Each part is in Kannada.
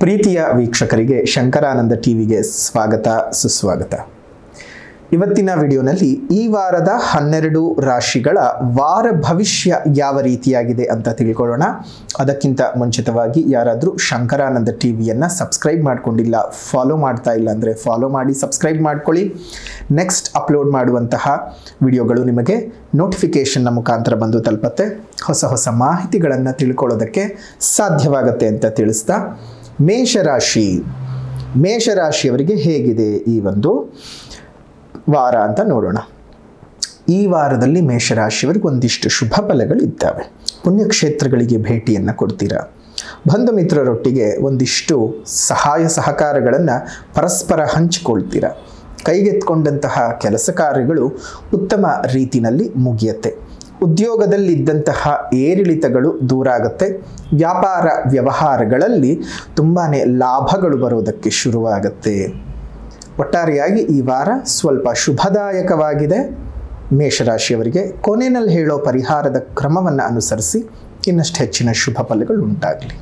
ಪ್ರೀತಿಯ ವೀಕ್ಷಕರಿಗೆ ಶಂಕರಾನಂದ ಟಿವಿಗೆ ಸ್ವಾಗತ ಸುಸ್ವಾಗತ ಇವತ್ತಿನ ವಿಡಿಯೋನಲ್ಲಿ ಈ ವಾರದ ಹನ್ನೆರಡು ರಾಶಿಗಳ ವಾರ ಭವಿಷ್ಯ ಯಾವ ರೀತಿಯಾಗಿದೆ ಅಂತ ತಿಳ್ಕೊಳ್ಳೋಣ ಅದಕ್ಕಿಂತ ಮುಂಚಿತವಾಗಿ ಯಾರಾದರೂ ಶಂಕರಾನಂದ ಟಿವಿಯನ್ನು ಸಬ್ಸ್ಕ್ರೈಬ್ ಮಾಡ್ಕೊಂಡಿಲ್ಲ ಫಾಲೋ ಮಾಡ್ತಾ ಇಲ್ಲ ಅಂದರೆ ಫಾಲೋ ಮಾಡಿ ಸಬ್ಸ್ಕ್ರೈಬ್ ಮಾಡ್ಕೊಳ್ಳಿ ನೆಕ್ಸ್ಟ್ ಅಪ್ಲೋಡ್ ಮಾಡುವಂತಹ ವಿಡಿಯೋಗಳು ನಿಮಗೆ ನೋಟಿಫಿಕೇಷನ್ನ ಮುಖಾಂತರ ಬಂದು ತಲುಪತ್ತೆ ಹೊಸ ಹೊಸ ಮಾಹಿತಿಗಳನ್ನು ತಿಳ್ಕೊಳ್ಳೋದಕ್ಕೆ ಸಾಧ್ಯವಾಗುತ್ತೆ ಅಂತ ತಿಳಿಸ್ತಾ ಮೇಷರಾಶಿ ಮೇಷರಾಶಿಯವರಿಗೆ ಹೇಗಿದೆ ಈ ಒಂದು ವಾರ ಅಂತ ನೋಡೋಣ ಈ ವಾರದಲ್ಲಿ ಮೇಷರಾಶಿಯವರಿಗೆ ಒಂದಿಷ್ಟು ಶುಭ ಫಲಗಳು ಇದ್ದಾವೆ ಪುಣ್ಯಕ್ಷೇತ್ರಗಳಿಗೆ ಭೇಟಿಯನ್ನು ಕೊಡ್ತೀರಾ ಬಂಧು ಮಿತ್ರರೊಟ್ಟಿಗೆ ಒಂದಿಷ್ಟು ಸಹಾಯ ಸಹಕಾರಗಳನ್ನು ಪರಸ್ಪರ ಹಂಚಿಕೊಳ್ತೀರಾ ಕೈಗೆತ್ಕೊಂಡಂತಹ ಕೆಲಸ ಕಾರ್ಯಗಳು ಉತ್ತಮ ರೀತಿಯಲ್ಲಿ ಮುಗಿಯುತ್ತೆ ಉದ್ಯೋಗದಲ್ಲಿದ್ದಂತಹ ಏರಿಳಿತಗಳು ದೂರ ಆಗುತ್ತೆ ವ್ಯಾಪಾರ ವ್ಯವಹಾರಗಳಲ್ಲಿ ತುಂಬಾ ಲಾಭಗಳು ಬರೋದಕ್ಕೆ ಶುರುವಾಗುತ್ತೆ ಒಟ್ಟಾರೆಯಾಗಿ ಈ ವಾರ ಸ್ವಲ್ಪ ಶುಭದಾಯಕವಾಗಿದೆ ಮೇಷರಾಶಿಯವರಿಗೆ ಕೊನೆಯಲ್ಲಿ ಹೇಳೋ ಪರಿಹಾರದ ಕ್ರಮವನ್ನು ಅನುಸರಿಸಿ ಇನ್ನಷ್ಟು ಹೆಚ್ಚಿನ ಶುಭ ಫಲಗಳು ಉಂಟಾಗಲಿ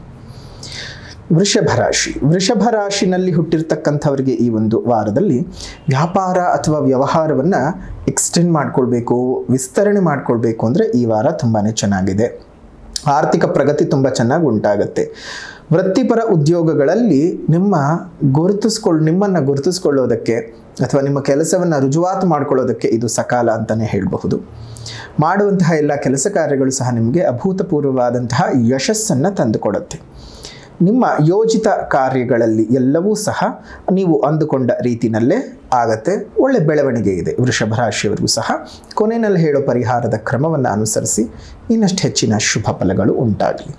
ವೃಷಭ ರಾಶಿ ವೃಷಭ ರಾಶಿನಲ್ಲಿ ಹುಟ್ಟಿರ್ತಕ್ಕಂಥವರಿಗೆ ಈ ಒಂದು ವಾರದಲ್ಲಿ ವ್ಯಾಪಾರ ಅಥವಾ ವ್ಯವಹಾರವನ್ನು ಎಕ್ಸ್ಟೆಂಡ್ ಮಾಡ್ಕೊಳ್ಬೇಕು ವಿಸ್ತರಣೆ ಮಾಡ್ಕೊಳ್ಬೇಕು ಅಂದರೆ ಈ ವಾರ ತುಂಬಾ ಚೆನ್ನಾಗಿದೆ ಆರ್ಥಿಕ ಪ್ರಗತಿ ತುಂಬ ಚೆನ್ನಾಗಿ ಉಂಟಾಗುತ್ತೆ ವೃತ್ತಿಪರ ಉದ್ಯೋಗಗಳಲ್ಲಿ ನಿಮ್ಮ ಗುರುತಿಸ್ಕೊಳ್ಳ ನಿಮ್ಮನ್ನು ಗುರುತಿಸ್ಕೊಳ್ಳೋದಕ್ಕೆ ಅಥವಾ ನಿಮ್ಮ ಕೆಲಸವನ್ನು ರುಜುವಾತು ಮಾಡ್ಕೊಳ್ಳೋದಕ್ಕೆ ಇದು ಸಕಾಲ ಅಂತಲೇ ಹೇಳಬಹುದು ಮಾಡುವಂತಹ ಎಲ್ಲ ಕೆಲಸ ಕಾರ್ಯಗಳು ಸಹ ನಿಮಗೆ ಅಭೂತಪೂರ್ವವಾದಂತಹ ಯಶಸ್ಸನ್ನು ತಂದುಕೊಡುತ್ತೆ ನಿಮ್ಮ ಯೋಜಿತ ಕಾರ್ಯಗಳಲ್ಲಿ ಎಲ್ಲವೂ ಸಹ ನೀವು ಅಂದುಕೊಂಡ ರೀತಿಯಲ್ಲೇ ಆಗತ್ತೆ ಒಳ್ಳೆ ಬೆಳವಣಿಗೆ ಇದೆ ವೃಷಭ ರಾಶಿಯವರಿಗೂ ಸಹ ಕೊನೆಯಲ್ಲಿ ಹೇಳೋ ಪರಿಹಾರದ ಕ್ರಮವನ್ನು ಅನುಸರಿಸಿ ಇನ್ನಷ್ಟು ಹೆಚ್ಚಿನ ಶುಭ ಫಲಗಳು ಉಂಟಾಗಲಿ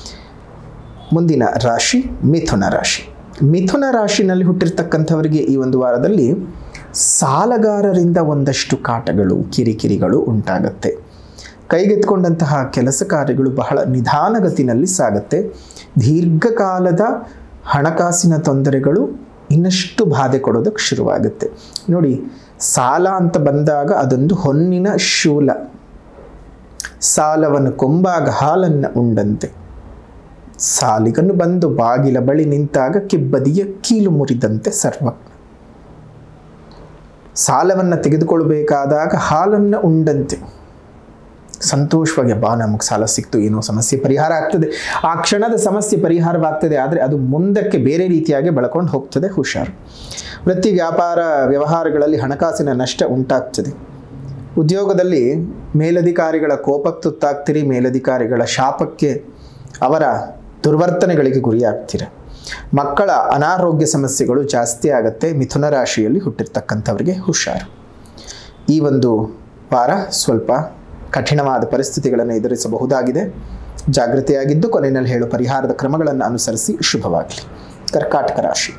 ಮುಂದಿನ ರಾಶಿ ಮಿಥುನ ರಾಶಿ ಮಿಥುನ ರಾಶಿನಲ್ಲಿ ಹುಟ್ಟಿರ್ತಕ್ಕಂಥವರಿಗೆ ಈ ಒಂದು ವಾರದಲ್ಲಿ ಸಾಲಗಾರರಿಂದ ಒಂದಷ್ಟು ಕಾಟಗಳು ಕಿರಿಕಿರಿಗಳು ಉಂಟಾಗತ್ತೆ ಕೈಗೆತ್ಕೊಂಡಂತಹ ಕೆಲಸ ಕಾರ್ಯಗಳು ಬಹಳ ನಿಧಾನಗತಿನಲ್ಲಿ ಸಾಗುತ್ತೆ ದೀರ್ಘಕಾಲದ ಹಣಕಾಸಿನ ತೊಂದರೆಗಳು ಇನ್ನಷ್ಟು ಬಾಧೆ ಕೊಡೋದಕ್ಕೆ ಶುರುವಾಗುತ್ತೆ ನೋಡಿ ಸಾಲ ಅಂತ ಬಂದಾಗ ಅದೊಂದು ಹೊನ್ನಿನ ಶೂಲ ಸಾಲವನ್ನು ಕೊಂಬಾಗ ಹಾಲನ್ನು ಉಂಡಂತೆ ಸಾಲಿಗನು ಬಂದು ಬಾಗಿಲ ಬಳಿ ನಿಂತಾಗ ಕಿಬ್ಬದಿಯ ಕೀಲು ಮುರಿದಂತೆ ಸರ್ವ ಸಾಲವನ್ನು ತೆಗೆದುಕೊಳ್ಬೇಕಾದಾಗ ಹಾಲನ್ನು ಉಂಡಂತೆ ಸಂತೋಷವಾಗಿ ಬಾ ನಮಗೆ ಸಾಲ ಸಿಕ್ತು ಏನೋ ಸಮಸ್ಯೆ ಪರಿಹಾರ ಆಗ್ತದೆ ಆ ಕ್ಷಣದ ಸಮಸ್ಯೆ ಪರಿಹಾರವಾಗ್ತದೆ ಆದರೆ ಅದು ಮುಂದಕ್ಕೆ ಬೇರೆ ರೀತಿಯಾಗಿ ಬೆಳ್ಕೊಂಡು ಹೋಗ್ತದೆ ಹುಷಾರು ವೃತ್ತಿ ವ್ಯಾಪಾರ ವ್ಯವಹಾರಗಳಲ್ಲಿ ಹಣಕಾಸಿನ ನಷ್ಟ ಉಂಟಾಗ್ತದೆ ಉದ್ಯೋಗದಲ್ಲಿ ಮೇಲಧಿಕಾರಿಗಳ ಕೋಪಕ್ಕೆ ತುತ್ತಾಗ್ತೀರಿ ಮೇಲಧಿಕಾರಿಗಳ ಶಾಪಕ್ಕೆ ಅವರ ದುರ್ವರ್ತನೆಗಳಿಗೆ ಗುರಿಯಾಗ್ತೀರ ಮಕ್ಕಳ ಅನಾರೋಗ್ಯ ಸಮಸ್ಯೆಗಳು ಜಾಸ್ತಿ ಆಗುತ್ತೆ ಮಿಥುನ ರಾಶಿಯಲ್ಲಿ ಹುಟ್ಟಿರ್ತಕ್ಕಂಥವರಿಗೆ ಹುಷಾರು ಈ ಒಂದು ವಾರ ಸ್ವಲ್ಪ ಕಠಿಣವಾದ ಪರಿಸ್ಥಿತಿಗಳನ್ನು ಎದುರಿಸಬಹುದಾಗಿದೆ ಜಾಗೃತಿಯಾಗಿದ್ದು ಕೊನೆಯಲ್ಲಿ ಹೇಳೋ ಪರಿಹಾರದ ಕ್ರಮಗಳನ್ನು ಅನುಸರಿಸಿ ಶುಭವಾಗಲಿ ಕರ್ಕಾಟಕ ರಾಶಿ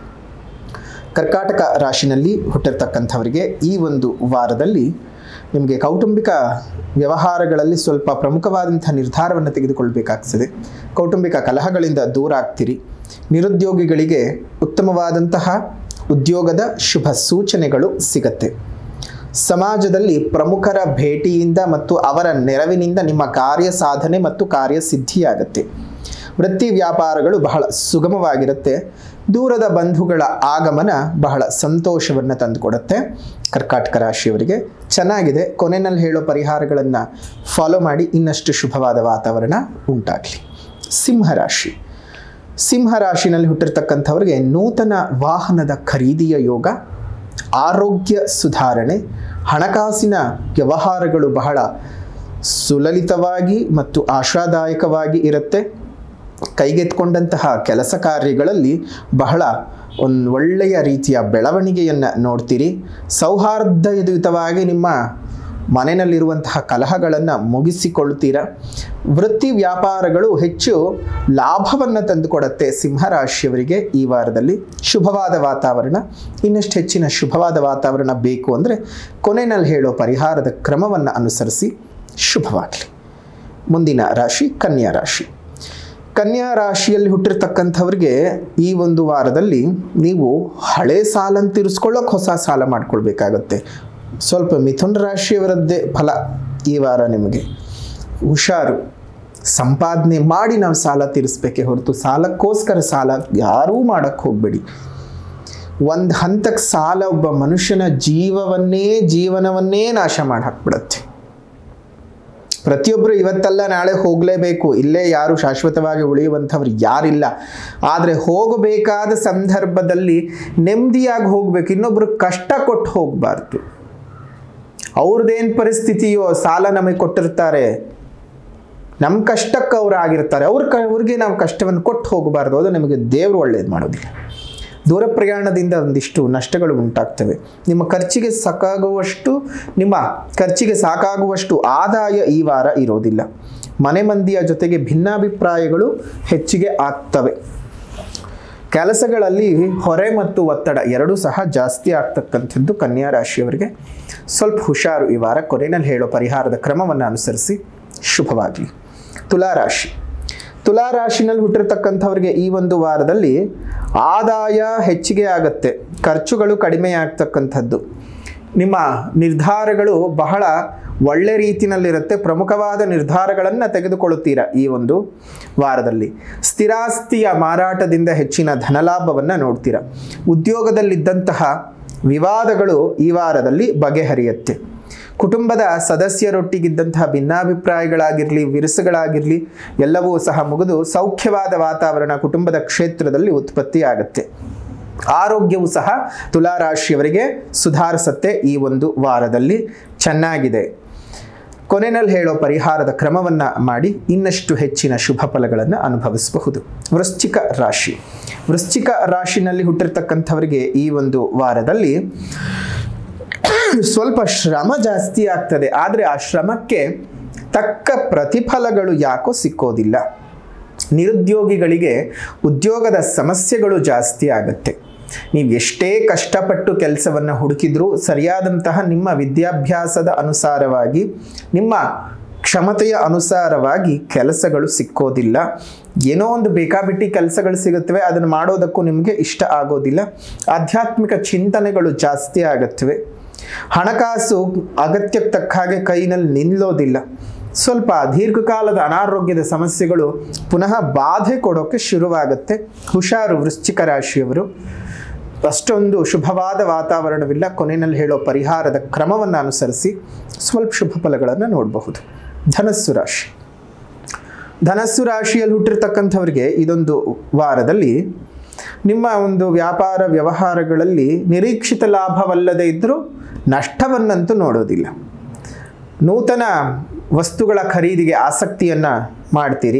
ಕರ್ಕಾಟಕ ರಾಶಿನಲ್ಲಿ ಹುಟ್ಟಿರ್ತಕ್ಕಂಥವರಿಗೆ ಈ ಒಂದು ವಾರದಲ್ಲಿ ನಿಮಗೆ ಕೌಟುಂಬಿಕ ವ್ಯವಹಾರಗಳಲ್ಲಿ ಸ್ವಲ್ಪ ಪ್ರಮುಖವಾದಂಥ ನಿರ್ಧಾರವನ್ನು ತೆಗೆದುಕೊಳ್ಬೇಕಾಗ್ತದೆ ಕೌಟುಂಬಿಕ ಕಲಹಗಳಿಂದ ದೂರ ಆಗ್ತೀರಿ ನಿರುದ್ಯೋಗಿಗಳಿಗೆ ಉತ್ತಮವಾದಂತಹ ಉದ್ಯೋಗದ ಶುಭ ಸೂಚನೆಗಳು ಸಿಗತ್ತೆ ಸಮಾಜದಲ್ಲಿ ಪ್ರಮುಖರ ಭೇಟಿಯಿಂದ ಮತ್ತು ಅವರ ನೆರವಿನಿಂದ ನಿಮ್ಮ ಕಾರ್ಯ ಸಾಧನೆ ಮತ್ತು ಕಾರ್ಯಸಿದ್ಧಿಯಾಗತ್ತೆ ವೃತ್ತಿ ವ್ಯಾಪಾರಗಳು ಬಹಳ ಸುಗಮವಾಗಿರುತ್ತೆ ದೂರದ ಬಂಧುಗಳ ಆಗಮನ ಬಹಳ ಸಂತೋಷವನ್ನು ತಂದುಕೊಡುತ್ತೆ ಕರ್ಕಾಟಕ ರಾಶಿಯವರಿಗೆ ಚೆನ್ನಾಗಿದೆ ಕೊನೆಯಲ್ಲಿ ಹೇಳೋ ಪರಿಹಾರಗಳನ್ನು ಫಾಲೋ ಮಾಡಿ ಇನ್ನಷ್ಟು ಶುಭವಾದ ವಾತಾವರಣ ಉಂಟಾಗಲಿ ಸಿಂಹರಾಶಿ ಸಿಂಹರಾಶಿನಲ್ಲಿ ಹುಟ್ಟಿರ್ತಕ್ಕಂಥವ್ರಿಗೆ ನೂತನ ವಾಹನದ ಖರೀದಿಯ ಯೋಗ ಆರೋಗ್ಯ ಸುಧಾರಣೆ ಹಣಕಾಸಿನ ವ್ಯವಹಾರಗಳು ಬಹಳ ಸುಲಲಿತವಾಗಿ ಮತ್ತು ಆಶಾದಾಯಕವಾಗಿ ಇರುತ್ತೆ ಕೈಗೆತ್ಕೊಂಡಂತಹ ಕೆಲಸ ಕಾರ್ಯಗಳಲ್ಲಿ ಬಹಳ ಒಂದು ಒಳ್ಳೆಯ ರೀತಿಯ ಬೆಳವಣಿಗೆಯನ್ನು ನೋಡ್ತೀರಿ ಸೌಹಾರ್ದಯುತವಾಗಿ ನಿಮ್ಮ ಮನೆಯಲ್ಲಿರುವಂತಹ ಕಲಹಗಳನ್ನು ಮುಗಿಸಿಕೊಳ್ತೀರ ವೃತ್ತಿ ವ್ಯಾಪಾರಗಳು ಹೆಚ್ಚು ಲಾಭವನ್ನು ತಂದುಕೊಡುತ್ತೆ ಸಿಂಹರಾಶಿಯವರಿಗೆ ಈ ವಾರದಲ್ಲಿ ಶುಭವಾದ ವಾತಾವರಣ ಇನ್ನಷ್ಟು ಹೆಚ್ಚಿನ ಶುಭವಾದ ವಾತಾವರಣ ಬೇಕು ಅಂದರೆ ಕೊನೆಯಲ್ಲಿ ಹೇಳೋ ಪರಿಹಾರದ ಕ್ರಮವನ್ನು ಅನುಸರಿಸಿ ಶುಭವಾಗಲಿ ಮುಂದಿನ ರಾಶಿ ಕನ್ಯಾ ರಾಶಿ ಕನ್ಯಾ ರಾಶಿಯಲ್ಲಿ ಹುಟ್ಟಿರ್ತಕ್ಕಂಥವ್ರಿಗೆ ಈ ಒಂದು ವಾರದಲ್ಲಿ ನೀವು ಹಳೆ ಸಾಲನ್ನು ತೀರಿಸ್ಕೊಳ್ಳೋಕೆ ಹೊಸ ಸಾಲ ಮಾಡ್ಕೊಳ್ಬೇಕಾಗತ್ತೆ ಸ್ವಲ್ಪ ಮಿಥುನ ರಾಶಿಯವರದ್ದೇ ಫಲ ಈ ವಾರ ನಿಮಗೆ ಹುಷಾರು ಸಂಪಾದನೆ ಮಾಡಿ ನಾವು ಸಾಲ ತೀರಿಸ್ಬೇಕೇ ಹೊರತು ಸಾಲಕ್ಕೋಸ್ಕರ ಸಾಲ ಯಾರೂ ಮಾಡಕ್ಕೆ ಹೋಗಬೇಡಿ ಒಂದು ಹಂತಕ್ಕೆ ಸಾಲ ಒಬ್ಬ ಮನುಷ್ಯನ ಜೀವವನ್ನೇ ಜೀವನವನ್ನೇ ನಾಶ ಮಾಡಿ ಹಾಕ್ಬಿಡತ್ತೆ ಪ್ರತಿಯೊಬ್ಬರು ಇವತ್ತಲ್ಲ ನಾಳೆ ಹೋಗಲೇಬೇಕು ಇಲ್ಲೇ ಯಾರು ಶಾಶ್ವತವಾಗಿ ಉಳಿಯುವಂಥವ್ರು ಯಾರಿಲ್ಲ ಆದರೆ ಹೋಗಬೇಕಾದ ಸಂದರ್ಭದಲ್ಲಿ ನೆಮ್ಮದಿಯಾಗಿ ಹೋಗಬೇಕು ಇನ್ನೊಬ್ರು ಕಷ್ಟ ಕೊಟ್ಟು ಹೋಗಬಾರ್ದು ಅವ್ರದ್ದೇನು ಪರಿಸ್ಥಿತಿಯೋ ಸಾಲ ನಮಗೆ ಕೊಟ್ಟಿರ್ತಾರೆ ನಮ್ಮ ಕಷ್ಟಕ್ಕೆ ಅವ್ರು ಆಗಿರ್ತಾರೆ ಅವ್ರ ಕ ಅವ್ರಿಗೆ ನಾವು ಕಷ್ಟವನ್ನು ಕೊಟ್ಟು ಹೋಗಬಾರ್ದು ಅದು ನಮಗೆ ದೇವರು ಒಳ್ಳೇದು ಮಾಡೋದಿಲ್ಲ ದೂರ ಪ್ರಯಾಣದಿಂದ ಒಂದಿಷ್ಟು ನಷ್ಟಗಳು ಉಂಟಾಗ್ತವೆ ನಿಮ್ಮ ಖರ್ಚಿಗೆ ಸಾಕಾಗುವಷ್ಟು ನಿಮ್ಮ ಖರ್ಚಿಗೆ ಸಾಕಾಗುವಷ್ಟು ಆದಾಯ ಈ ವಾರ ಇರೋದಿಲ್ಲ ಮನೆ ಮಂದಿಯ ಜೊತೆಗೆ ಭಿನ್ನಾಭಿಪ್ರಾಯಗಳು ಹೆಚ್ಚಿಗೆ ಆಗ್ತವೆ ಕೆಲಸಗಳಲ್ಲಿ ಹೊರೆ ಮತ್ತು ಒತ್ತಡ ಎರಡೂ ಸಹ ಜಾಸ್ತಿ ಆಗ್ತಕ್ಕಂಥದ್ದು ಕನ್ಯಾ ರಾಶಿಯವರಿಗೆ ಸ್ವಲ್ಪ ಹುಷಾರು ಈ ವಾರ ಕೊನೆಯಲ್ಲಿ ಹೇಳೋ ಪರಿಹಾರದ ಕ್ರಮವನ್ನು ಅನುಸರಿಸಿ ಶುಭವಾಗಲಿ ತುಲಾರಾಶಿ ತುಲಾರಾಶಿನಲ್ಲಿ ಹುಟ್ಟಿರ್ತಕ್ಕಂಥವ್ರಿಗೆ ಈ ಒಂದು ವಾರದಲ್ಲಿ ಆದಾಯ ಹೆಚ್ಚಿಗೆ ಆಗುತ್ತೆ ಖರ್ಚುಗಳು ಕಡಿಮೆ ಆಗ್ತಕ್ಕಂಥದ್ದು ನಿಮ್ಮ ನಿರ್ಧಾರಗಳು ಬಹಳ ಒಳ್ಳೆ ರೀತಿಯಲ್ಲಿರುತ್ತೆ ಪ್ರಮುಖವಾದ ನಿರ್ಧಾರಗಳನ್ನು ತೆಗೆದುಕೊಳ್ಳುತ್ತೀರಾ ಈ ಒಂದು ವಾರದಲ್ಲಿ ಸ್ಥಿರಾಸ್ತಿಯ ಮಾರಾಟದಿಂದ ಹೆಚ್ಚಿನ ಧನಲಾಭವನ್ನು ನೋಡ್ತೀರಾ ಉದ್ಯೋಗದಲ್ಲಿದ್ದಂತಹ ವಿವಾದಗಳು ಈ ವಾರದಲ್ಲಿ ಬಗೆಹರಿಯುತ್ತೆ ಕುಟುಂಬದ ಸದಸ್ಯರೊಟ್ಟಿಗಿದ್ದಂತಹ ಭಿನ್ನಾಭಿಪ್ರಾಯಗಳಾಗಿರಲಿ ವಿರಸಗಳಾಗಿರಲಿ ಎಲ್ಲವೂ ಸಹ ಮುಗಿದು ಸೌಖ್ಯವಾದ ವಾತಾವರಣ ಕುಟುಂಬದ ಕ್ಷೇತ್ರದಲ್ಲಿ ಉತ್ಪತ್ತಿಯಾಗುತ್ತೆ ಆರೋಗ್ಯವು ಸಹ ತುಲಾರಾಶಿಯವರಿಗೆ ಸುಧಾರಿಸುತ್ತೆ ಈ ಒಂದು ವಾರದಲ್ಲಿ ಚೆನ್ನಾಗಿದೆ ಕೊನೆಯಲ್ಲಿ ಹೇಳೋ ಪರಿಹಾರದ ಕ್ರಮವನ್ನು ಮಾಡಿ ಇನ್ನಷ್ಟು ಹೆಚ್ಚಿನ ಶುಭ ಫಲಗಳನ್ನು ಅನುಭವಿಸಬಹುದು ವೃಶ್ಚಿಕ ರಾಶಿ ವೃಶ್ಚಿಕ ರಾಶಿನಲ್ಲಿ ಹುಟ್ಟಿರ್ತಕ್ಕಂಥವರಿಗೆ ಈ ಒಂದು ವಾರದಲ್ಲಿ ಸ್ವಲ್ಪ ಶ್ರಮ ಜಾಸ್ತಿ ಆಗ್ತದೆ ಆದರೆ ಆ ಶ್ರಮಕ್ಕೆ ತಕ್ಕ ಪ್ರತಿಫಲಗಳು ಯಾಕೋ ಸಿಕ್ಕೋದಿಲ್ಲ ನಿರುದ್ಯೋಗಿಗಳಿಗೆ ಉದ್ಯೋಗದ ಸಮಸ್ಯೆಗಳು ಜಾಸ್ತಿ ಆಗುತ್ತೆ ನೀವು ಎಷ್ಟೇ ಕಷ್ಟಪಟ್ಟು ಕೆಲಸವನ್ನು ಹುಡುಕಿದ್ರೂ ಸರಿಯಾದಂತಹ ನಿಮ್ಮ ವಿದ್ಯಾಭ್ಯಾಸದ ಅನುಸಾರವಾಗಿ ನಿಮ್ಮ ಕ್ಷಮತೆಯ ಅನುಸಾರವಾಗಿ ಕೆಲಸಗಳು ಸಿಕ್ಕೋದಿಲ್ಲ ಏನೋ ಒಂದು ಬೇಕಾಬಿಟ್ಟಿ ಕೆಲಸಗಳು ಸಿಗುತ್ತವೆ ಅದನ್ನು ಮಾಡೋದಕ್ಕೂ ನಿಮಗೆ ಇಷ್ಟ ಆಗೋದಿಲ್ಲ ಆಧ್ಯಾತ್ಮಿಕ ಚಿಂತನೆಗಳು ಜಾಸ್ತಿ ಆಗುತ್ತವೆ ಹಣಕಾಸು ಅಗತ್ಯಕ್ಕೆ ತಕ್ಕ ಹಾಗೆ ಕೈನಲ್ಲಿ ನಿಲ್ಲೋದಿಲ್ಲ ಸ್ವಲ್ಪ ದೀರ್ಘಕಾಲದ ಅನಾರೋಗ್ಯದ ಸಮಸ್ಯೆಗಳು ಪುನಃ ಬಾಧೆ ಕೊಡೋಕ್ಕೆ ಶುರುವಾಗುತ್ತೆ ಹುಷಾರು ವೃಶ್ಚಿಕ ರಾಶಿಯವರು ಅಷ್ಟೊಂದು ಶುಭವಾದ ವಾತಾವರಣವಿಲ್ಲ ಕೊನೆಯಲ್ಲಿ ಹೇಳೋ ಪರಿಹಾರದ ಕ್ರಮವನ್ನು ಅನುಸರಿಸಿ ಸ್ವಲ್ಪ ಶುಭ ಫಲಗಳನ್ನು ನೋಡಬಹುದು ಧನಸ್ಸು ರಾಶಿ ಧನಸ್ಸು ರಾಶಿಯಲ್ಲಿ ಹುಟ್ಟಿರ್ತಕ್ಕಂಥವ್ರಿಗೆ ಇದೊಂದು ವಾರದಲ್ಲಿ ನಿಮ್ಮ ಒಂದು ವ್ಯಾಪಾರ ವ್ಯವಹಾರಗಳಲ್ಲಿ ನಿರೀಕ್ಷಿತ ಲಾಭವಲ್ಲದೆ ಇದ್ದರೂ ನಷ್ಟವನ್ನಂತೂ ನೋಡೋದಿಲ್ಲ ನೂತನ ವಸ್ತುಗಳ ಖರೀದಿಗೆ ಆಸಕ್ತಿಯನ್ನು ಮಾಡ್ತೀರಿ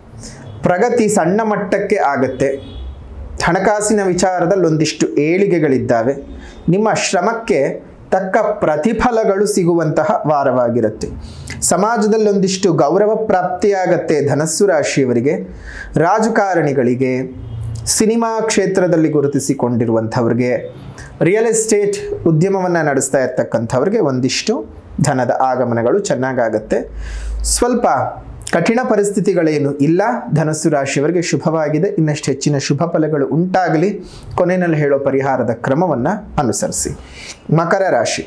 ಪ್ರಗತಿ ಸಣ್ಣ ಮಟ್ಟಕ್ಕೆ ಆಗತ್ತೆ ಹಣಕಾಸಿನ ವಿಚಾರದಲ್ಲಿ ಒಂದಿಷ್ಟು ಏಳಿಗೆಗಳಿದ್ದಾವೆ ನಿಮ್ಮ ಶ್ರಮಕ್ಕೆ ತಕ್ಕ ಪ್ರತಿಫಲಗಳು ಸಿಗುವಂತಹ ವಾರವಾಗಿರುತ್ತೆ ಸಮಾಜದಲ್ಲಿ ಒಂದಿಷ್ಟು ಗೌರವ ಪ್ರಾಪ್ತಿಯಾಗತ್ತೆ ಧನಸ್ಸು ರಾಶಿಯವರಿಗೆ ರಾಜಕಾರಣಿಗಳಿಗೆ ಸಿನಿಮಾ ಕ್ಷೇತ್ರದಲ್ಲಿ ಗುರುತಿಸಿಕೊಂಡಿರುವಂಥವ್ರಿಗೆ ರಿಯಲ್ ಎಸ್ಟೇಟ್ ಉದ್ಯಮವನ್ನು ನಡೆಸ್ತಾ ಇರ್ತಕ್ಕಂಥವ್ರಿಗೆ ಒಂದಿಷ್ಟು ಧನದ ಆಗಮನಗಳು ಚೆನ್ನಾಗಾಗತ್ತೆ ಸ್ವಲ್ಪ ಕಠಿಣ ಪರಿಸ್ಥಿತಿಗಳೇನು ಇಲ್ಲ ಧನಸ್ಸು ರಾಶಿಯವರಿಗೆ ಶುಭವಾಗಿದೆ ಇನ್ನಷ್ಟು ಹೆಚ್ಚಿನ ಶುಭ ಫಲಗಳು ಉಂಟಾಗಲಿ ಕೊನೆಯಲ್ಲಿ ಹೇಳೋ ಪರಿಹಾರದ ಕ್ರಮವನ್ನು ಅನುಸರಿಸಿ ಮಕರ ರಾಶಿ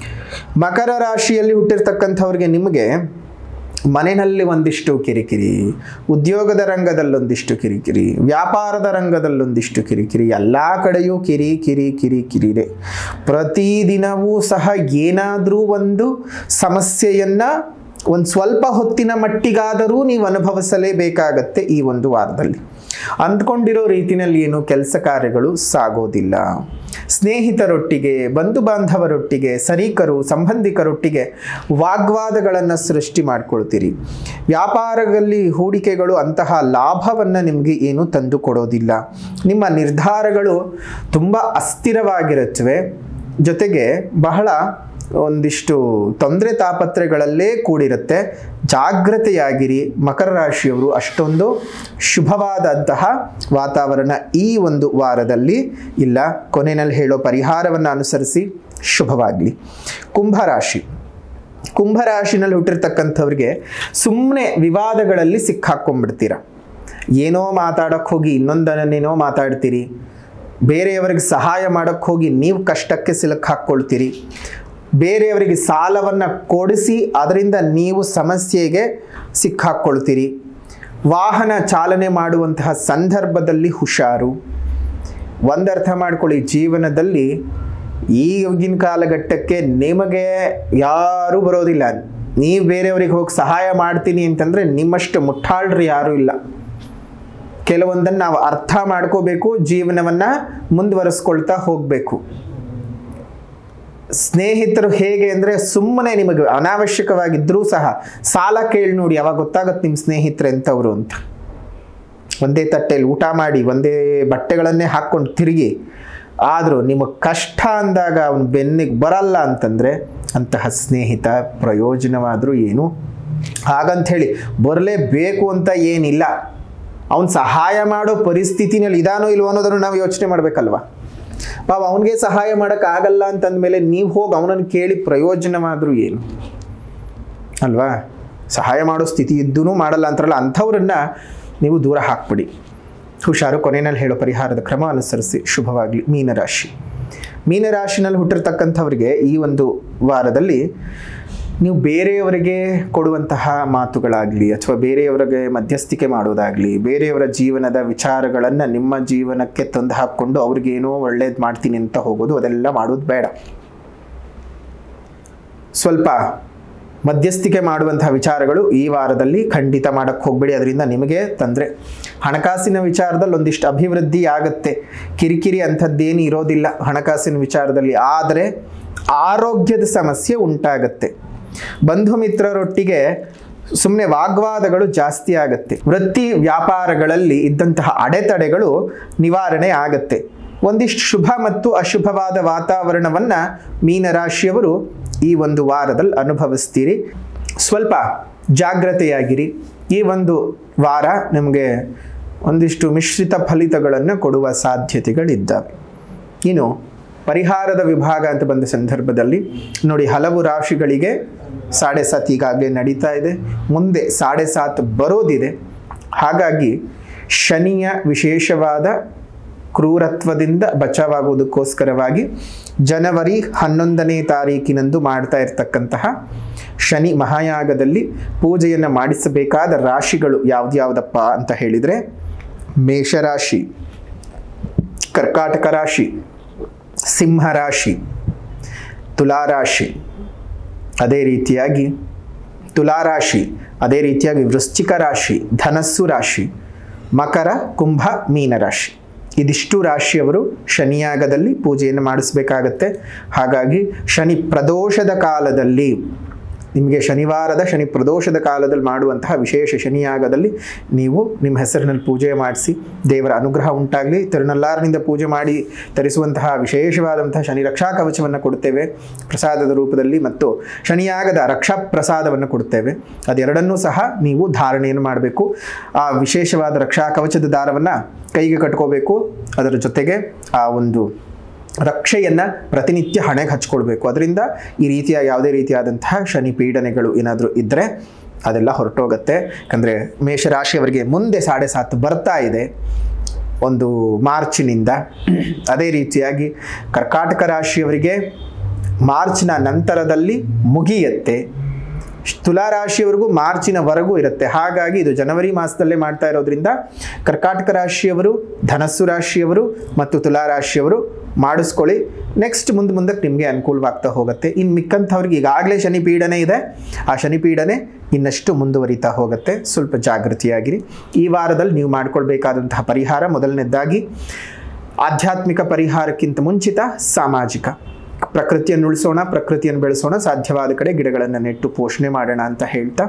ಮಕರ ರಾಶಿಯಲ್ಲಿ ಹುಟ್ಟಿರ್ತಕ್ಕಂಥವ್ರಿಗೆ ನಿಮಗೆ ಮನೆಯಲ್ಲಿ ಒಂದಿಷ್ಟು ಕಿರಿಕಿರಿ ಉದ್ಯೋಗದ ರಂಗದಲ್ಲೊಂದಿಷ್ಟು ಕಿರಿಕಿರಿ ವ್ಯಾಪಾರದ ರಂಗದಲ್ಲೊಂದಿಷ್ಟು ಕಿರಿಕಿರಿ ಎಲ್ಲ ಕಡೆಯೂ ಕಿರಿ ಕಿರಿ ಕಿರಿ ಕಿರಿದೆ ಪ್ರತಿದಿನವೂ ಸಹ ಏನಾದರೂ ಒಂದು ಸಮಸ್ಯೆಯನ್ನು ಒಂದು ಸ್ವಲ್ಪ ಹೊತ್ತಿನ ಮಟ್ಟಿಗಾದರೂ ನೀವು ಅನುಭವಿಸಲೇಬೇಕಾಗತ್ತೆ ಈ ಒಂದು ವಾರದಲ್ಲಿ ಅಂದ್ಕೊಂಡಿರೋ ರೀತಿಯಲ್ಲಿ ಏನು ಕೆಲಸ ಕಾರ್ಯಗಳು ಸಾಗೋದಿಲ್ಲ ಸ್ನೇಹಿತರೊಟ್ಟಿಗೆ ಬಂಧು ಬಾಂಧವರೊಟ್ಟಿಗೆ ಸರೀಕರು ಸಂಬಂಧಿಕರೊಟ್ಟಿಗೆ ವಾಗ್ವಾದಗಳನ್ನು ಸೃಷ್ಟಿ ಮಾಡ್ಕೊಳ್ತೀರಿ ವ್ಯಾಪಾರದಲ್ಲಿ ಹೂಡಿಕೆಗಳು ಅಂತಹ ಲಾಭವನ್ನು ನಿಮಗೆ ಏನು ತಂದು ಕೊಡೋದಿಲ್ಲ ನಿಮ್ಮ ನಿರ್ಧಾರಗಳು ತುಂಬ ಅಸ್ಥಿರವಾಗಿರುತ್ತವೆ ಜೊತೆಗೆ ಬಹಳ ಒಂದಿಷ್ಟು ತೊಂದರೆ ತಾಪತ್ರೆಗಳಲ್ಲೇ ಕೂಡಿರುತ್ತೆ ಜಾಗ್ರತೆಯಾಗಿರಿ ಮಕರ ರಾಶಿಯವರು ಅಷ್ಟೊಂದು ಶುಭವಾದಂತಹ ವಾತಾವರಣ ಈ ಒಂದು ವಾರದಲ್ಲಿ ಇಲ್ಲ ಕೊನೆಯಲ್ಲಿ ಹೇಳೋ ಪರಿಹಾರವನ್ನು ಅನುಸರಿಸಿ ಶುಭವಾಗಲಿ ಕುಂಭರಾಶಿ ಕುಂಭರಾಶಿನಲ್ಲಿ ಹುಟ್ಟಿರ್ತಕ್ಕಂಥವ್ರಿಗೆ ಸುಮ್ಮನೆ ವಿವಾದಗಳಲ್ಲಿ ಸಿಕ್ಕಾಕೊಂಡ್ಬಿಡ್ತೀರ ಏನೋ ಮಾತಾಡೋಕ್ಕೆ ಹೋಗಿ ಇನ್ನೊಂದನ್ನೇನೋ ಮಾತಾಡ್ತೀರಿ ಬೇರೆಯವರಿಗೆ ಸಹಾಯ ಮಾಡೋಕ್ಕೆ ಹೋಗಿ ನೀವು ಕಷ್ಟಕ್ಕೆ ಸಿಲುಕು ಹಾಕ್ಕೊಳ್ತೀರಿ ಬೇರೆಯವರಿಗೆ ಸಾಲವನ್ನು ಕೊಡಿಸಿ ಅದರಿಂದ ನೀವು ಸಮಸ್ಯೆಗೆ ಸಿಕ್ಕಾಕ್ಕೊಳ್ತೀರಿ ವಾಹನ ಚಾಲನೆ ಮಾಡುವಂತಹ ಸಂದರ್ಭದಲ್ಲಿ ಹುಷಾರು ಒಂದರ್ಥ ಮಾಡ್ಕೊಳ್ಳಿ ಜೀವನದಲ್ಲಿ ಈಗಿನ ಕಾಲಘಟ್ಟಕ್ಕೆ ನಿಮಗೆ ಯಾರೂ ಬರೋದಿಲ್ಲ ನೀವು ಬೇರೆಯವ್ರಿಗೆ ಹೋಗಿ ಸಹಾಯ ಮಾಡ್ತೀನಿ ಅಂತಂದರೆ ನಿಮ್ಮಷ್ಟು ಮುಟ್ಟಾಳ್ರು ಯಾರೂ ಇಲ್ಲ ಕೆಲವೊಂದನ್ನು ನಾವು ಅರ್ಥ ಮಾಡ್ಕೋಬೇಕು ಜೀವನವನ್ನು ಮುಂದುವರಿಸ್ಕೊಳ್ತಾ ಹೋಗಬೇಕು ಸ್ನೇಹಿತರು ಹೇಗೆ ಅಂದರೆ ಸುಮ್ಮನೆ ನಿಮಗೆ ಅನಾವಶ್ಯಕವಾಗಿದ್ದರೂ ಸಹ ಸಾಲ ಕೇಳಿ ನೋಡಿ ಅವಾಗ ಗೊತ್ತಾಗುತ್ತೆ ನಿಮ್ಮ ಸ್ನೇಹಿತರು ಎಂಥವ್ರು ಅಂತ ಒಂದೇ ತಟ್ಟೆಯಲ್ಲಿ ಊಟ ಮಾಡಿ ಒಂದೇ ಬಟ್ಟೆಗಳನ್ನೇ ಹಾಕ್ಕೊಂಡು ತಿರುಗಿ ಆದರೂ ನಿಮಗೆ ಕಷ್ಟ ಅಂದಾಗ ಅವನು ಬೆನ್ನಿಗೆ ಬರಲ್ಲ ಅಂತಂದರೆ ಅಂತಹ ಸ್ನೇಹಿತ ಪ್ರಯೋಜನವಾದರೂ ಏನು ಹಾಗಂಥೇಳಿ ಬರಲೇಬೇಕು ಅಂತ ಏನಿಲ್ಲ ಅವನು ಸಹಾಯ ಮಾಡೋ ಪರಿಸ್ಥಿತಿನಲ್ಲಿ ಇದಾನೋ ಇಲ್ವೋ ಅನ್ನೋದನ್ನು ನಾವು ಯೋಚನೆ ಮಾಡಬೇಕಲ್ವ ಪಾಪ ಅವನಿಗೆ ಸಹಾಯ ಮಾಡೋಕ್ಕಾಗಲ್ಲ ಅಂತಂದಮೇಲೆ ನೀವು ಹೋಗಿ ಅವನನ್ನು ಕೇಳಿ ಪ್ರಯೋಜನವಾದರೂ ಏನು ಅಲ್ವಾ ಸಹಾಯ ಮಾಡೋ ಸ್ಥಿತಿ ಇದ್ದೂ ಮಾಡಲ್ಲ ಅಂತಾರಲ್ಲ ಅಂಥವ್ರನ್ನ ನೀವು ದೂರ ಹಾಕ್ಬಿಡಿ ಹುಷಾರು ಕೊನೆಯಲ್ಲಿ ಹೇಳೋ ಪರಿಹಾರದ ಕ್ರಮ ಅನುಸರಿಸಿ ಶುಭವಾಗಲಿ ಮೀನರಾಶಿ ಮೀನರಾಶಿನಲ್ಲಿ ಹುಟ್ಟಿರ್ತಕ್ಕಂಥವ್ರಿಗೆ ಈ ಒಂದು ವಾರದಲ್ಲಿ ನೀವು ಬೇರೆಯವರಿಗೆ ಕೊಡುವಂತಹ ಮಾತುಗಳಾಗಲಿ ಅಥವಾ ಬೇರೆಯವರಿಗೆ ಮಧ್ಯಸ್ಥಿಕೆ ಮಾಡೋದಾಗಲಿ ಬೇರೆಯವರ ಜೀವನದ ವಿಚಾರಗಳನ್ನು ನಿಮ್ಮ ಜೀವನಕ್ಕೆ ತಂದು ಹಾಕ್ಕೊಂಡು ಅವ್ರಿಗೇನೋ ಒಳ್ಳೇದು ಮಾಡ್ತೀನಿ ಅಂತ ಹೋಗೋದು ಅದೆಲ್ಲ ಮಾಡೋದು ಬೇಡ ಸ್ವಲ್ಪ ಮಧ್ಯಸ್ಥಿಕೆ ಮಾಡುವಂತಹ ವಿಚಾರಗಳು ಈ ವಾರದಲ್ಲಿ ಖಂಡಿತ ಮಾಡಕ್ಕೆ ಹೋಗ್ಬೇಡಿ ಅದರಿಂದ ನಿಮಗೆ ತೊಂದರೆ ಹಣಕಾಸಿನ ವಿಚಾರದಲ್ಲಿ ಒಂದಿಷ್ಟು ಅಭಿವೃದ್ಧಿ ಆಗುತ್ತೆ ಕಿರಿಕಿರಿ ಅಂಥದ್ದೇನು ಇರೋದಿಲ್ಲ ಹಣಕಾಸಿನ ವಿಚಾರದಲ್ಲಿ ಆದರೆ ಆರೋಗ್ಯದ ಸಮಸ್ಯೆ ಉಂಟಾಗತ್ತೆ ಬಂಧು ಮಿತ್ರರೊಟ್ಟಿಗೆ ಸುಮ್ಮನೆ ವಾಗ್ವಾದಗಳು ಜಾಸ್ತಿ ಆಗುತ್ತೆ ವೃತ್ತಿ ವ್ಯಾಪಾರಗಳಲ್ಲಿ ಇದ್ದಂತಹ ಅಡೆತಡೆಗಳು ನಿವಾರಣೆ ಆಗತ್ತೆ ಒಂದಿಷ್ಟು ಶುಭ ಮತ್ತು ಅಶುಭವಾದ ವಾತಾವರಣವನ್ನು ಮೀನರಾಶಿಯವರು ಈ ಒಂದು ವಾರದಲ್ಲಿ ಅನುಭವಿಸ್ತೀರಿ ಸ್ವಲ್ಪ ಜಾಗ್ರತೆಯಾಗಿರಿ ಈ ಒಂದು ವಾರ ನಿಮಗೆ ಒಂದಿಷ್ಟು ಮಿಶ್ರಿತ ಫಲಿತಗಳನ್ನು ಕೊಡುವ ಸಾಧ್ಯತೆಗಳಿದ್ದಾವೆ ಇನ್ನು ಪರಿಹಾರದ ವಿಭಾಗ ಅಂತ ಬಂದ ಸಂದರ್ಭದಲ್ಲಿ ನೋಡಿ ಹಲವು ರಾಶಿಗಳಿಗೆ ಸಾಡೆ ಸಾತ್ ಈಗಾಗಲೇ ನಡೀತಾ ಇದೆ ಮುಂದೆ ಸಾಡೆ ಸಾತ್ ಬರೋದಿದೆ ಹಾಗಾಗಿ ಶನಿಯ ವಿಶೇಷವಾದ ಕ್ರೂರತ್ವದಿಂದ ಬಚಾವಾಗುವುದಕ್ಕೋಸ್ಕರವಾಗಿ ಜನವರಿ ಹನ್ನೊಂದನೇ ತಾರೀಕಿನಂದು ಮಾಡ್ತಾ ಇರತಕ್ಕಂತಹ ಶನಿ ಮಹಾಯಾಗದಲ್ಲಿ ಪೂಜೆಯನ್ನು ಮಾಡಿಸಬೇಕಾದ ರಾಶಿಗಳು ಯಾವ್ದ್ಯಾವ್ದಪ್ಪ ಅಂತ ಹೇಳಿದರೆ ಮೇಷರಾಶಿ ಕರ್ಕಾಟಕ ರಾಶಿ ಸಿಂಹರಾಶಿ ತುಲಾರಾಶಿ ಅದೇ ರೀತಿಯಾಗಿ ತುಲಾರಾಶಿ ಅದೇ ರೀತಿಯಾಗಿ ವೃಶ್ಚಿಕ ರಾಶಿ ಧನಸ್ಸು ರಾಶಿ ಮಕರ ಕುಂಭ ಮೀನರಾಶಿ ಇದಿಷ್ಟು ರಾಶಿಯವರು ಶನಿಯಾಗದಲ್ಲಿ ಪೂಜೆಯನ್ನು ಮಾಡಿಸ್ಬೇಕಾಗತ್ತೆ ಹಾಗಾಗಿ ಶನಿ ಪ್ರದೋಷದ ಕಾಲದಲ್ಲಿ ನಿಮಗೆ ಶನಿವಾರದ ಶನಿ ಪ್ರದೋಷದ ಕಾಲದಲ್ಲಿ ಮಾಡುವಂತಹ ವಿಶೇಷ ಶನಿಯಾಗದಲ್ಲಿ ನೀವು ನಿಮ್ಮ ಹೆಸರಿನಲ್ಲಿ ಪೂಜೆ ಮಾಡಿಸಿ ದೇವರ ಅನುಗ್ರಹ ಉಂಟಾಗಲಿ ತಿರುನಲ್ಲಾರನಿಂದ ಪೂಜೆ ಮಾಡಿ ತರಿಸುವಂತಹ ವಿಶೇಷವಾದಂತಹ ಶನಿ ರಕ್ಷಾ ಕವಚವನ್ನು ಕೊಡುತ್ತೇವೆ ಪ್ರಸಾದದ ರೂಪದಲ್ಲಿ ಮತ್ತು ಶನಿಯಾಗದ ರಕ್ಷಾ ಪ್ರಸಾದವನ್ನು ಕೊಡುತ್ತೇವೆ ಅದೆರಡನ್ನೂ ಸಹ ನೀವು ಧಾರಣೆಯನ್ನು ಮಾಡಬೇಕು ಆ ವಿಶೇಷವಾದ ರಕ್ಷಾ ಕವಚದ ದಾರವನ್ನು ಕೈಗೆ ಕಟ್ಕೋಬೇಕು ಅದರ ಜೊತೆಗೆ ಆ ಒಂದು ರಕ್ಷೆಯನ್ನು ಪ್ರತಿನಿತ್ಯ ಹಣೆಗೆ ಹಚ್ಕೊಳ್ಬೇಕು ಅದರಿಂದ ಈ ರೀತಿಯ ಯಾವುದೇ ರೀತಿಯಾದಂತಹ ಶನಿ ಪೀಡನೆಗಳು ಏನಾದರೂ ಇದ್ದರೆ ಅದೆಲ್ಲ ಹೊರಟೋಗುತ್ತೆ ಯಾಕಂದರೆ ಮೇಷರಾಶಿಯವರಿಗೆ ಮುಂದೆ ಸಾಡೆ ಸಾತ್ ಬರ್ತಾ ಇದೆ ಒಂದು ಮಾರ್ಚಿನಿಂದ ಅದೇ ರೀತಿಯಾಗಿ ಕರ್ಕಾಟಕ ರಾಶಿಯವರಿಗೆ ಮಾರ್ಚ್ನ ನಂತರದಲ್ಲಿ ಮುಗಿಯತ್ತೆ ತುಲಾರಾಶಿಯವರೆಗೂ ಮಾರ್ಚಿನವರೆಗೂ ಇರುತ್ತೆ ಹಾಗಾಗಿ ಇದು ಜನವರಿ ಮಾಸದಲ್ಲೇ ಮಾಡ್ತಾ ಇರೋದ್ರಿಂದ ಕರ್ಕಾಟಕ ರಾಶಿಯವರು ಧನಸ್ಸು ರಾಶಿಯವರು ಮತ್ತು ತುಲಾರಾಶಿಯವರು ಮಾಡಿಸ್ಕೊಳ್ಳಿ ನೆಕ್ಸ್ಟ್ ಮುಂದೆ ಮುಂದಕ್ಕೆ ನಿಮಗೆ ಅನುಕೂಲವಾಗ್ತಾ ಹೋಗುತ್ತೆ ಇನ್ನು ಮಿಕ್ಕಂಥವ್ರಿಗೆ ಈಗಾಗಲೇ ಶನಿ ಪೀಡನೆ ಇದೆ ಆ ಶನಿ ಪೀಡನೆ ಇನ್ನಷ್ಟು ಮುಂದುವರಿತಾ ಹೋಗುತ್ತೆ ಸ್ವಲ್ಪ ಜಾಗೃತಿಯಾಗಿರಿ ಈ ವಾರದಲ್ಲಿ ನೀವು ಮಾಡ್ಕೊಳ್ಬೇಕಾದಂತಹ ಪರಿಹಾರ ಮೊದಲನೇದಾಗಿ ಆಧ್ಯಾತ್ಮಿಕ ಪರಿಹಾರಕ್ಕಿಂತ ಮುಂಚಿತ ಸಾಮಾಜಿಕ ಪ್ರಕೃತಿಯನ್ನು ಉಳಿಸೋಣ ಪ್ರಕೃತಿಯನ್ನು ಬೆಳೆಸೋಣ ಸಾಧ್ಯವಾದ ಕಡೆ ಗಿಡಗಳನ್ನು ನೆಟ್ಟು ಪೋಷಣೆ ಮಾಡೋಣ ಅಂತ ಹೇಳ್ತಾ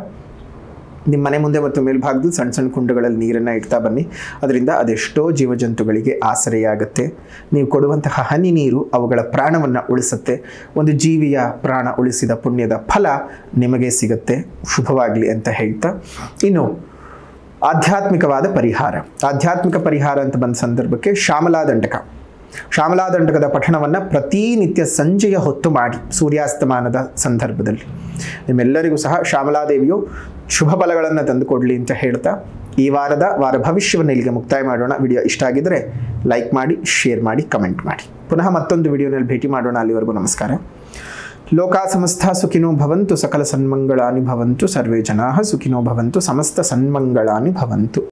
ನಿಮ್ಮ ಮನೆ ಮುಂದೆ ಮತ್ತು ಮೇಲ್ಭಾಗದಲ್ಲಿ ಸಣ್ಣ ಸಣ್ಣ ಕುಂಡಗಳಲ್ಲಿ ನೀರನ್ನು ಇಡ್ತಾ ಬನ್ನಿ ಅದರಿಂದ ಅದೆಷ್ಟೋ ಜೀವಜಂತುಗಳಿಗೆ ಆಸರೆಯಾಗುತ್ತೆ ನೀವು ಕೊಡುವಂತಹ ಹನಿ ನೀರು ಅವುಗಳ ಪ್ರಾಣವನ್ನು ಉಳಿಸುತ್ತೆ ಒಂದು ಜೀವಿಯ ಪ್ರಾಣ ಉಳಿಸಿದ ಪುಣ್ಯದ ಫಲ ನಿಮಗೆ ಸಿಗುತ್ತೆ ಶುಭವಾಗಲಿ ಅಂತ ಹೇಳ್ತಾ ಇನ್ನು ಆಧ್ಯಾತ್ಮಿಕವಾದ ಪರಿಹಾರ ಆಧ್ಯಾತ್ಮಿಕ ಪರಿಹಾರ ಅಂತ ಬಂದ ಸಂದರ್ಭಕ್ಕೆ ಶ್ಯಾಮಲಾದಂಡಕ ಶ್ಯಾಮಲಾದಂಡಕದ ಪಠಣವನ್ನು ಪ್ರತಿನಿತ್ಯ ಸಂಜೆಯ ಹೊತ್ತು ಮಾಡಿ ಸೂರ್ಯಾಸ್ತಮಾನದ ಸಂದರ್ಭದಲ್ಲಿ ನಿಮ್ಮೆಲ್ಲರಿಗೂ ಸಹ ಶ್ಯಾಮಲಾದೇವಿಯು ಶುಭ ಫಲಗಳನ್ನು ತಂದುಕೊಡ್ಲಿ ಅಂತ ಹೇಳ್ತಾ ಈ ವಾರದ ವಾರ ಭವಿಷ್ಯವನ್ನು ಇಲ್ಲಿಗೆ ಮುಕ್ತಾಯ ಮಾಡೋಣ ವಿಡಿಯೋ ಇಷ್ಟ ಆಗಿದ್ದರೆ ಲೈಕ್ ಮಾಡಿ ಶೇರ್ ಮಾಡಿ ಕಮೆಂಟ್ ಮಾಡಿ ಪುನಃ ಮತ್ತೊಂದು ವಿಡಿಯೋನಲ್ಲಿ ಭೇಟಿ ಮಾಡೋಣ ಅಲ್ಲಿವರೆಗೂ ನಮಸ್ಕಾರ ಲೋಕ ಸಮಸ್ತ ಸುಖಿನೋ ಭವಂತು ಸಕಲ ಸನ್ಮಂಗಳಾನಿ ಭವಂತು ಸರ್ವೇ ಜನಾ ಸುಖಿನೋ ಭವಂತು ಸಮಸ್ತ ಸನ್ಮಂಗಳಾನಿ ಭವಂತು